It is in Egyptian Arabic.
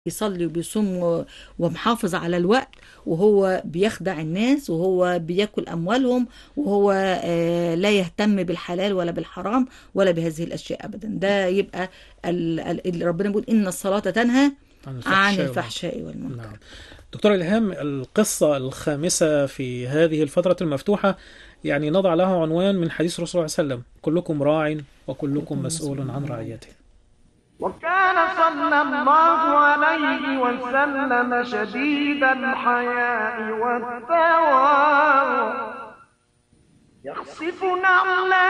بيصلي وبيصوم و- ومحافظ على الوقت وهو بيخدع الناس وهو بياكل أموالهم وهو آه، لا يهتم بالحلال ولا بالحرام ولا بهذه الأشياء أبدا ده يبقى ال- ال- اللي ربنا بيقول إن الصلاة تنهى عن عن والمنكر. الفحشاء والمنكر نعم دكتور إلهام القصة الخامسة في هذه الفترة المفتوحة يعني نضع لها عنوان من حديث الرسول صلى الله عليه وسلم كلكم راع وكلكم مسؤول عن رعيته وكان صلى الله عليه وسلم شديد الحياء والتواضع يخصف نعلا